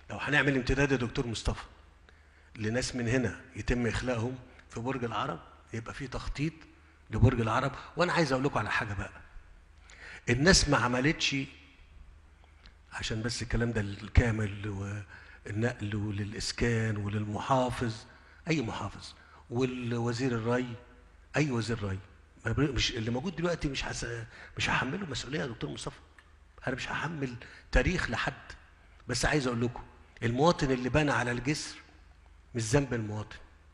لو هنعمل امتداد يا دكتور مصطفى لناس من هنا يتم اخلاقهم في برج العرب يبقى في تخطيط لبرج العرب وانا عايز اقول لكم على حاجه بقى الناس ما عملتش عشان بس الكلام ده الكامل والنقل وللاسكان وللمحافظ اي محافظ والوزير الري اي وزير ري ما بر- مش اللي موجود دلوقتي مش حس... مش هحمله مسؤوليه يا دكتور مصطفى انا مش هحمل تاريخ لحد بس عايز اقول لكم المواطن اللي بنى على الجسر مش ذنب المواطن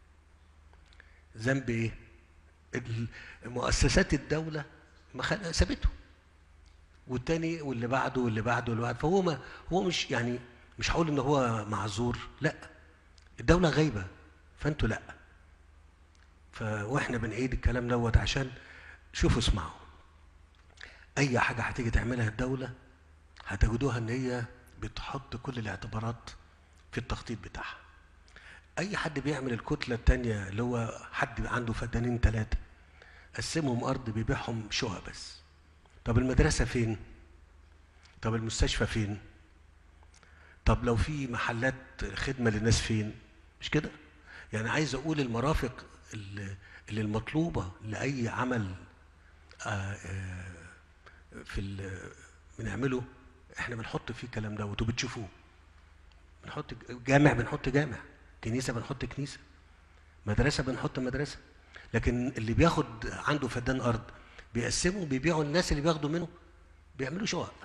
ذنب ايه ال- مؤسسات الدوله ما خل... سابته والتاني واللي بعده واللي بعده واللي بعده فهو ما هو مش يعني مش هقول ان هو معذور لا الدوله غايبه فانتوا لا ف واحنا بنعيد الكلام دوت عشان شوفوا اسمعوا اي حاجه هتيجي تعملها الدوله هتجدوها ان هي بتحط كل الاعتبارات في التخطيط بتاعها اي حد بيعمل الكتله التانية اللي هو حد عنده فدانين ثلاثه قسمهم ارض بيبيعهم شقق بس طب المدرسه فين طب المستشفى فين طب لو في محلات خدمه للناس فين مش كده يعني عايز اقول المرافق اللي اللي المطلوبه لاي عمل آه، آه، في ال- بنعمله احنا بنحط فيه الكلام دوت وبتشوفوه بنحط جامع بنحط جامع كنيسه بنحط كنيسه مدرسه بنحط مدرسه لكن اللي بياخد عنده فدان ارض بيقسموا بيبيعوا الناس اللي بياخدوا منه بيعملوا شقق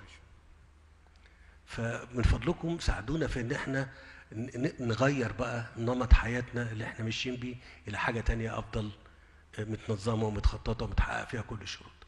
فمن فضلكم ساعدونا في ان احنا ن- ن- نغير بقى نمط حياتنا اللي احنا ماشيين بيه الى حاجه تانية افضل آه، متنظمه ومتخططه ومتحقق فيها كل الشروط